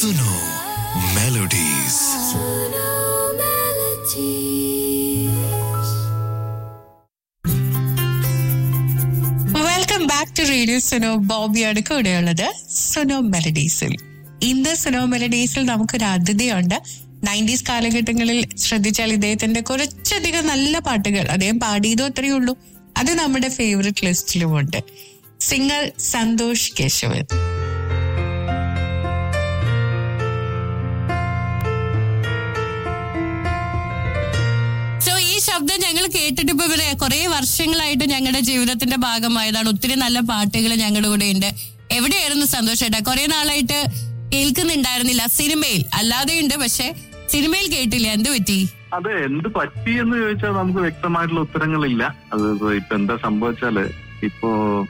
Suno melodies welcome back to radio Suno ബോബിയാണ് കൂടെയുള്ളത് സുനോ മെലഡീസിൽ ഇന്ന് സുനോ മെലഡീസിൽ നമുക്കൊരു അതിഥിയുണ്ട് നയൻറ്റീസ് കാലഘട്ടങ്ങളിൽ ശ്രദ്ധിച്ചാൽ ഇദ്ദേഹത്തിന്റെ കുറച്ചധികം നല്ല പാട്ടുകൾ അദ്ദേഹം പാടിയതോ അത്രയേ ഉള്ളൂ അത് നമ്മുടെ ഫേവററ്റ് ലിസ്റ്റിലുമുണ്ട് സിംഗർ സന്തോഷ് കേശവൻ സോ ഈ ശബ്ദം ഞങ്ങൾ കേട്ടിട്ട് ഇപ്പൊ ഇവിടെ കുറെ വർഷങ്ങളായിട്ട് ഞങ്ങളുടെ ജീവിതത്തിന്റെ ഭാഗമായതാണ് ഒത്തിരി നല്ല പാട്ടുകൾ ഞങ്ങളുടെ കൂടെ ഉണ്ട് എവിടെയായിരുന്നു സന്തോഷേട്ടാ കുറെ നാളായിട്ട് കേൾക്കുന്നുണ്ടായിരുന്നില്ല സിനിമയിൽ അല്ലാതെ ഉണ്ട് പക്ഷെ സിനിമയിൽ കേട്ടില്ല എന്ത് പറ്റി അത് എന്ത് പറ്റി എന്ന് ചോദിച്ചാൽ നമുക്ക് വ്യക്തമായിട്ടുള്ള ഉത്തരങ്ങളില്ല അത് ഇപ്പൊ എന്താ സംഭവിച്ചാല് ഇപ്പോ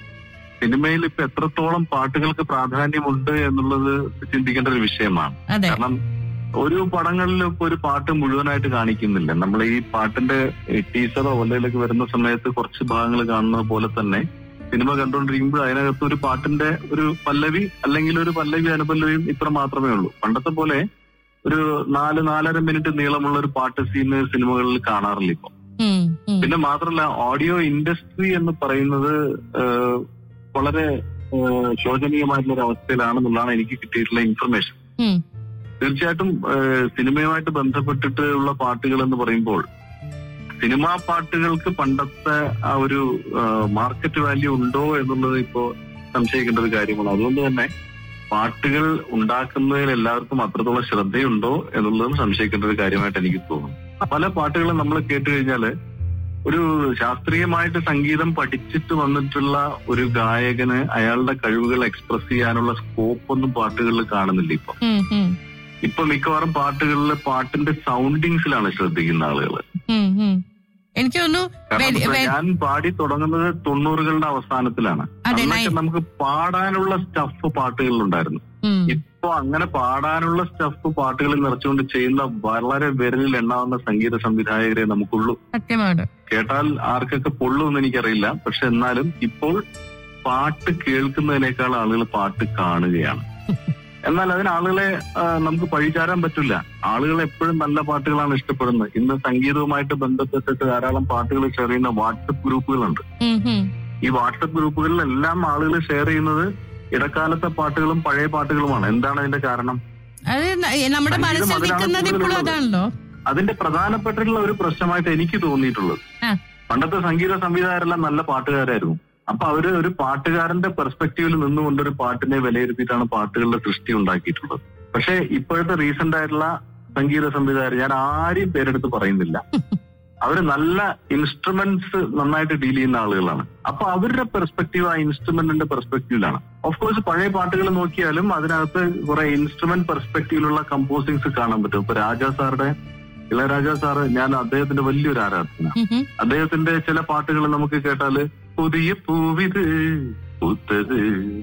സിനിമയിൽ ഇപ്പൊ എത്രത്തോളം പാട്ടുകൾക്ക് പ്രാധാന്യമുണ്ട് എന്നുള്ളത് ചിന്തിക്കേണ്ട ഒരു വിഷയമാണ് അതെ കാരണം ഒരു പടങ്ങളിലും ഇപ്പൊ ഒരു പാട്ട് മുഴുവനായിട്ട് കാണിക്കുന്നില്ല നമ്മൾ ഈ പാട്ടിന്റെ ടീച്ചറോ ഒല്ലയിലൊക്കെ വരുന്ന സമയത്ത് കുറച്ച് ഭാഗങ്ങൾ കാണുന്നത് പോലെ തന്നെ സിനിമ കണ്ടുകൊണ്ടിരിക്കുമ്പോൾ അതിനകത്ത് ഒരു പാട്ടിന്റെ ഒരു പല്ലവി അല്ലെങ്കിൽ ഒരു പല്ലവി അനുപല്ലവിയും ഇത്ര മാത്രമേ ഉള്ളൂ പണ്ടത്തെ പോലെ ഒരു നാല് നാലര മിനിറ്റ് നീളമുള്ള ഒരു പാട്ട് സീന് സിനിമകളിൽ കാണാറില്ല ഇപ്പൊ ഉം, ഉം. പിന്നെ മാത്രമല്ല ഓഡിയോ ഇൻഡസ്ട്രി എന്ന് പറയുന്നത് ഏഹ്, വളരെ ഏഹ്, ശോചനീയമായിട്ടുള്ള ഒരു അവസ്ഥയിലാണെന്നുള്ളതാണ് എനിക്ക് കിട്ടിയിട്ടുള്ള ഇൻഫർമേഷൻ ഉം. തീർച്ചയായിട്ടും ഏഹ്, സിനിമയുമായിട്ട് ബന്ധപ്പെട്ടിട്ട് ഉള്ള പാട്ടുകൾ എന്ന് പറയുമ്പോൾ സിനിമാ പാട്ടുകൾക്ക് പണ്ടത്തെ ആ ഒരു മാർക്കറ്റ് വാല്യൂ ഉണ്ടോ എന്നുള്ളത് ഇപ്പോ സംശയിക്കേണ്ട ഒരു കാര്യമാണ് അതുകൊണ്ട് തന്നെ പാട്ടുകൾ ഉണ്ടാക്കുന്നതിൽ എല്ലാവർക്കും അത്രത്തോളം ശ്രദ്ധയുണ്ടോ എന്നുള്ളതും സംശയിക്കേണ്ട ഒരു കാര്യമായിട്ട് എനിക്ക് തോന്നുന്നു പല പാട്ടുകളും നമ്മൾ കേട്ട് കഴിഞ്ഞാല് ഒരു ശാസ്ത്രീയമായിട്ട് സംഗീതം പഠിച്ചിട്ട് വന്നിട്ടുള്ള ഒരു ഗായകന് അയാളുടെ കഴിവുകൾ എക്സ്പ്രസ് ചെയ്യാനുള്ള സ്കോപ്പ് ഒന്നും പാട്ടുകളിൽ കാണുന്നില്ല ഇപ്പൊ ഉം, ഉം, ഇപ്പൊ മിക്കവാറും പാട്ടുകളിൽ പാട്ടിന്റെ സൗണ്ടിങ്സിലാണ് ശ്രദ്ധിക്കുന്ന ആളുകൾ ഉം, ഉം. എനിക്ക് തോന്നുന്നു കാരണം വെ- ഇപ്പൊ വെ- ഞാൻ പാടി തുടങ്ങുന്നത് തൊണ്ണൂറുകളുടെ അവസാനത്തിലാണ് അതെ, അന്നൊക്കെ നൈ- നമുക്ക് പാടാനുള്ള സ്റ്റഫ് പാട്ടുകളിലുണ്ടായിരുന്നു ഉം, ഇപ്പൊ അങ്ങനെ പാടാനുള്ള സ്റ്റഫ് പാട്ടുകളിൽ നിറച്ചുകൊണ്ട് ചെയ്യുന്ന വളരെ വിരലിൽ എണ്ണാവുന്ന സംഗീത സംവിധായകരെ നമുക്കുള്ളൂ സത്യമാണ് കേട്ടാൽ ആർക്കൊക്കെ പൊള്ളുമെന്ന് എനിക്കറിയില്ല പക്ഷെ എന്നാലും ഇപ്പോൾ പാട്ട് കേൾക്കുന്നതിനേക്കാൾ ആളുകൾ പാട്ട് കാണുകയാണ് എന്നാൽ അതിന് ആളുകളെ ആ, നമുക്ക് പഴിചാരാൻ പറ്റില്ല ആളുകൾ എപ്പോഴും നല്ല പാട്ടുകളാണ് ഇഷ്ടപ്പെടുന്നത് ഇന്ന് സംഗീതവുമായിട്ട് ബന്ധപ്പെട്ടിട്ട് ധാരാളം പാട്ടുകൾ ഷെയർ ചെയ്യുന്ന വാട്സപ്പ് ഗ്രൂപ്പുകളുണ്ട് ഉം, ഉം. ഈ വാട്സപ്പ് ഗ്രൂപ്പുകളിലെല്ലാം ആളുകൾ ഷെയർ ചെയ്യുന്നത് ഇടക്കാലത്തെ പാട്ടുകളും പഴയ പാട്ടുകളുമാണ് എന്താണ് അതിന്റെ കാരണം അത് ന- നമ്മുടെ സംഗീതം മനസ്സിൽ അതിലാണ് നിൽക്കുന്നത് ഇപ്പോഴും കൂടുതലുള്ളത്. അതാണല്ലോ അതിന്റെ പ്രധാനപ്പെട്ടിട്ടുള്ള ഒരു പ്രശ്നമായിട്ട് എനിക്ക് തോന്നിയിട്ടുള്ളത് ആ. പണ്ടത്തെ സംഗീത സംവിധായകരെല്ലാം നല്ല പാട്ടുകാരായിരുന്നു അപ്പൊ അവര് ഒരു പാട്ടുകാരന്റെ പെർസ്പെക്റ്റീവിൽ നിന്നുകൊണ്ട് ഒരു പാട്ടിനെ വിലയിരുത്തിയിട്ടാണ് പാട്ടുകളുടെ സൃഷ്ടി ഉണ്ടാക്കിയിട്ടുള്ളത് പക്ഷെ ഇപ്പോഴത്തെ റീസെന്റ് ആയിട്ടുള്ള സംഗീത സംവിധായകർ ഞാൻ ആരെയും പേരെടുത്ത് പറയുന്നില്ല അവര് നല്ല ഇൻസ്ട്രുമെന്റ്സ് നന്നായിട്ട് ഡീൽ ചെയ്യുന്ന ആളുകളാണ് അപ്പൊ അവരുടെ പെർസ്പെക്റ്റീവ് ആ ഇൻസ്ട്രുമെന്റിന്റെ പെർസ്പെക്റ്റീവിലാണ് ഓഫ് കോഴ്സ് പഴയ പാട്ടുകൾ നോക്കിയാലും അതിനകത്ത് കുറെ ഇൻസ്ട്രുമെന്റ് പെർസ്പെക്റ്റീവിലുള്ള കമ്പോസിങ്സ് കാണാൻ പറ്റും ഇപ്പൊ രാജാ സാറുടെ ഇളയരാജ സാറ് ഞാൻ അദ്ദേഹത്തിന്റെ വലിയൊരു ആരാധന ഉം, ഉം. അദ്ദേഹത്തിന്റെ ചില പാട്ടുകൾ നമുക്ക് കേട്ടാല് പുതിയ പൂവിത് പൂത്തത്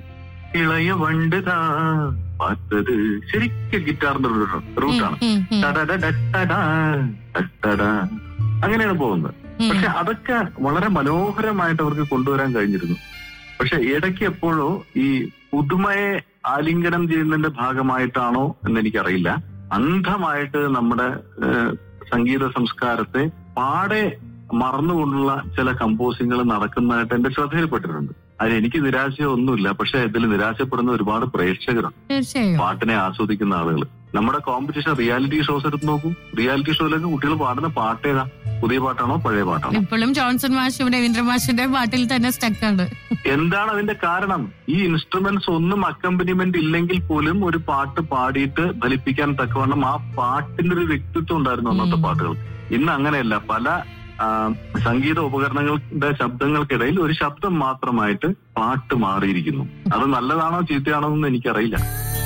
ഇളയ വണ്ടുതാ പാത്തത് ശരിക്കും ഗിറ്റാറിന്റെ ഒരു റൂട്ടാണ് ഉം, ഉം, ടടടടട്ടടാ, ടട്ടടാ. അങ്ങനെയാണ് പോകുന്നത് ഉം. പക്ഷെ അതൊക്കെ വളരെ മനോഹരമായിട്ട് അവർക്ക് കൊണ്ടുവരാൻ കഴിഞ്ഞിരുന്നു പക്ഷെ ഇടയ്ക്ക് എപ്പോഴോ ഈ പുതുമയെ ആലിംഗനം ചെയ്യുന്നതിന്റെ ഭാഗമായിട്ടാണോ എന്ന് എനിക്കറിയില്ല അന്ധമായിട്ട് നമ്മുടെ ഏഹ്, സംഗീത സംസ്കാരത്തെ പാടെ മറന്നുകൊണ്ടുള്ള ചില കമ്പോസിങ്ങൾ നടക്കുന്നതായിട്ട് എന്റെ ശ്രദ്ധയിൽപ്പെട്ടിട്ടുണ്ട് അതിന് എനിക്ക് നിരാശയോ ഒന്നുമില്ല പക്ഷെ ഇതിൽ നിരാശപ്പെടുന്ന ഒരുപാട് പ്രേക്ഷകരുണ്ട് തീർച്ചയായും പാട്ടിനെ ആസ്വദിക്കുന്ന ആളുകൾ നമ്മുടെ കോമ്പറ്റീഷൻ റിയാലിറ്റി ഷോസ് എടുത്ത് നോക്കൂ റിയാലിറ്റി ഷോയിലൊക്കെ കുട്ടികൾ പാടുന്ന പാട്ടേതാ പുതിയ പാട്ടാണോ പഴയ പാട്ടാണോ ഇപ്പോഴും ജോൺസൺ മാഷും രവീന്ദ്ര മാഷിന്റെ പാട്ടിൽ തന്നെ സ്റ്റക്കാണ് എന്താണ് അതിന്റെ കാരണം ഈ ഇൻസ്ട്രുമെന്റ്സ് ഒന്നും അക്കമ്പനിമെന്റ് ഇല്ലെങ്കിൽ പോലും ഒരു പാട്ട് പാടിയിട്ട് ഫലിപ്പിക്കാൻ തക്കവണ്ണം ആ പാട്ടിന്റെ ഒരു വ്യക്തിത്വം ഉണ്ടായിരുന്നു അന്നത്തെ ഉം. പാട്ടുകൾ ഇന്ന് അങ്ങനെയല്ല പല ആ, സംഗീത ഉപകരണങ്ങളുടെ ശബ്ദങ്ങൾക്കിടയിൽ ഒരു ശബ്ദം മാത്രമായിട്ട് പാട്ട് മാറിയിരിക്കുന്നു അത് നല്ലതാണോ ചീത്തയാണോ എന്ന് എനിക്കറിയില്ല